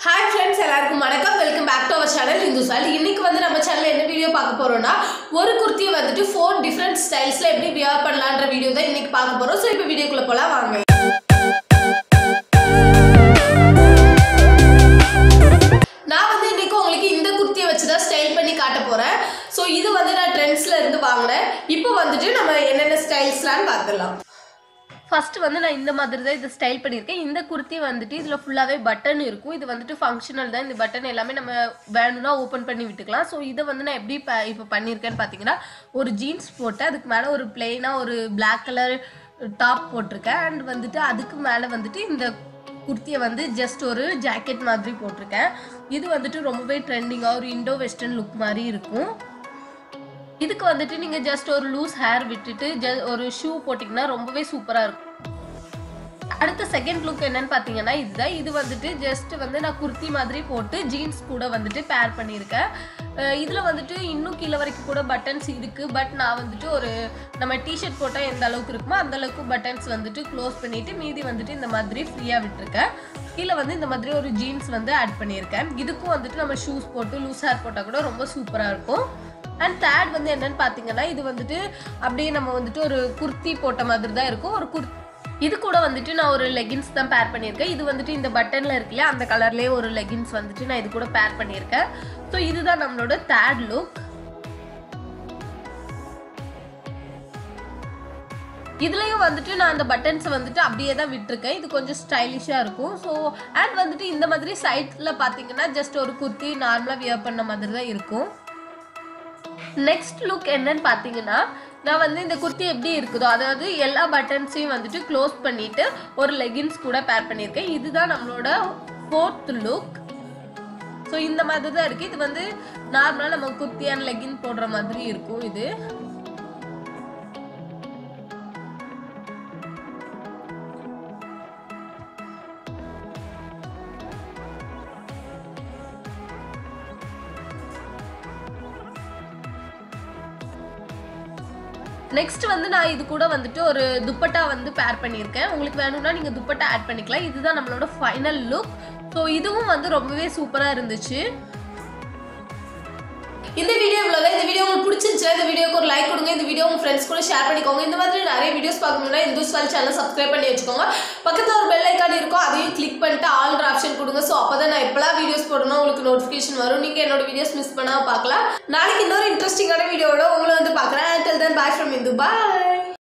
hi friends எல்லாருக்கும் வணக்கம் welcome back to our channel இந்து சால் இன்னைக்கு வந்து நம்ம சேனல்ல என்ன வீடியோ பார்க்க போறோம்னா ஒரு குர்த்தியை வந்துட்டு ஃபோர் டிஃப்ரெண்ட் ஸ்டைல்ஸ்ல எப்படி வியர் பண்ணலான்ற வீடியோ தான் இன்னைக்கு பார்க்க போறோம் ஸோ இப்போ வீடியோக்குள்ள போலாம் வாங்க நான் வந்து இன்னைக்கு உங்களுக்கு இந்த குர்த்தியை வச்சு தான் ஸ்டைல் பண்ணி காட்ட போறேன் ஸோ இது வந்து நான் ட்ரெண்ட்ஸ்ல இருந்து வாங்கினேன் இப்போ வந்துட்டு நம்ம என்னென்ன ஸ்டைல்ஸ்லாம் பார்த்துடலாம் ஃபர்ஸ்ட் வந்து நான் இந்த மாதிரி தான் இதை ஸ்டைல் பண்ணியிருக்கேன் இந்த குர்த்தி வந்துட்டு இதில் ஃபுல்லாகவே பட்டன் இருக்கும் இது வந்துட்டு ஃபங்க்ஷனல் தான் இந்த பட்டன் எல்லாமே நம்ம வேணும்னா ஓப்பன் பண்ணி விட்டுக்கலாம் ஸோ இதை வந்து நான் எப்படி ப இப்போ பண்ணியிருக்கேன்னு பார்த்தீங்கன்னா ஒரு ஜீன்ஸ் போட்டு அதுக்கு மேலே ஒரு பிளெயினாக ஒரு பிளாக் கலர் டாப் போட்டிருக்கேன் அண்ட் வந்துட்டு அதுக்கு மேலே வந்துட்டு இந்த குர்த்தியை வந்து ஜஸ்ட் ஒரு ஜாக்கெட் மாதிரி போட்டிருக்கேன் இது வந்துட்டு ரொம்பவே ட்ரெண்டிங்காக ஒரு இண்டோ வெஸ்டர்ன் லுக் மாதிரி இருக்கும் இதுக்கு வந்துட்டு நீங்கள் ஜஸ்ட் ஒரு லூஸ் ஹேர் விட்டுட்டு ஜ ஒரு ஷூ போட்டிங்கன்னா ரொம்பவே சூப்பராக இருக்கும் அடுத்த செகண்ட் லுக் என்னன்னு பார்த்தீங்கன்னா இதுதான் இது வந்துட்டு ஜஸ்ட் வந்து நான் குர்த்தி மாதிரி போட்டு ஜீன்ஸ் கூட வந்துட்டு பேர் பண்ணியிருக்கேன் இதில் வந்துட்டு இன்னும் கீழே வரைக்கும் கூட பட்டன்ஸ் இருக்குது பட் நான் வந்துட்டு ஒரு நம்ம டிஷர்ட் போட்டால் எந்த அளவுக்கு இருக்குமோ அந்த அளவுக்கு பட்டன்ஸ் வந்துட்டு க்ளோஸ் பண்ணிவிட்டு மீதி வந்துட்டு இந்த மாதிரி ஃப்ரீயாக விட்டுருக்கேன் கீழே வந்து இந்த மாதிரி ஒரு ஜீன்ஸ் வந்து ஆட் பண்ணியிருக்கேன் இதுக்கும் வந்துட்டு நம்ம ஷூஸ் போட்டு லூஸ் ஹேர் போட்டால் கூட ரொம்ப சூப்பராக இருக்கும் அண்ட் தேர்ட் வந்து என்னன்னு பார்த்தீங்கன்னா இது வந்துட்டு அப்படியே நம்ம வந்துட்டு ஒரு குர்த்தி போட்ட மாதிரி தான் இருக்கும் ஒரு குர் இது கூட வந்துட்டு நான் ஒரு லெகின்ஸ் தான் பேர் பண்ணியிருக்கேன் இது வந்துட்டு இந்த பட்டனில் இருக்குல்லையா அந்த கலர்லேயே ஒரு லெகின்ஸ் வந்துட்டு நான் இது கூட பேர் பண்ணியிருக்கேன் ஸோ இதுதான் நம்மளோட தேர்ட் லுக் இதுலேயும் வந்துட்டு நான் அந்த பட்டன்ஸை வந்துட்டு அப்படியே தான் விட்டுருக்கேன் இது கொஞ்சம் ஸ்டைலிஷாக இருக்கும் ஸோ அண்ட் வந்துட்டு இந்த மாதிரி சைட்ஸில் பார்த்தீங்கன்னா ஜஸ்ட் ஒரு குர்த்தி நார்மலாக வியர் பண்ண மாதிரி தான் இருக்கும் நெக்ஸ்ட் லுக் என்னன்னு பார்த்தீங்கன்னா நான் வந்து இந்த குர்த்தி எப்படி இருக்குதோ அதாவது எல்லா பட்டன்ஸையும் வந்துட்டு க்ளோஸ் பண்ணிட்டு ஒரு லெகின்ஸ் கூட பேர் பண்ணியிருக்கேன் இதுதான் நம்மளோட ஃபோர்த் லுக் ஸோ இந்த மாதிரி தான் இருக்குது இது வந்து நார்மலாக நம்ம குர்த்தி அண்ட் லெகின் போடுற மாதிரி இருக்கும் இது நெக்ஸ்ட் வந்து நான் இது கூட வந்துட்டு ஒரு துப்பட்டா வந்து பேர் பண்ணியிருக்கேன் உங்களுக்கு வேணும்னா நீங்கள் துப்பட்டா ஆட் பண்ணிக்கலாம் இதுதான் நம்மளோட ஃபைனல் லுக் ஸோ இதுவும் வந்து ரொம்பவே சூப்பராக இருந்துச்சு இந்த வீடியோ இவ்வளவு இந்த வீடியோ உங்களுக்கு பிடிச்சிருந்துச்சுன்னா இந்த வீடியோக்கு ஒரு லைக் கொடுங்க இந்த வீடியோ உங்க ஃப்ரெண்ட்ஸ் கூட ஷேர் பண்ணிக்கோங்க இந்த மாதிரி நிறைய வீடியோஸ் பார்க்கணும்னா இந்து ஸ்வால் சேனல் சப்ஸ்கிரைப் பண்ணி வச்சுக்கோங்க பக்கத்தில் ஒரு பெல் ஐக்கான் இருக்கும் அதையும் கிளிக் பண்ணிட்டு ஆல்ன்ற ஆப்ஷன் கொடுங்க ஸோ அப்போ தான் நான் எப்போலாம் வீடியோஸ் போடணும் உங்களுக்கு நோட்டிஃபிகேஷன் வரும் நீங்கள் என்னோட வீடியோஸ் மிஸ் பண்ணாமல் பார்க்கலாம் நாளைக்கு இன்னொரு இன்ட்ரெஸ்டிங்கான வீடியோவோட உங்களை வந்து பார்க்குறேன் until then bye from Hindu bye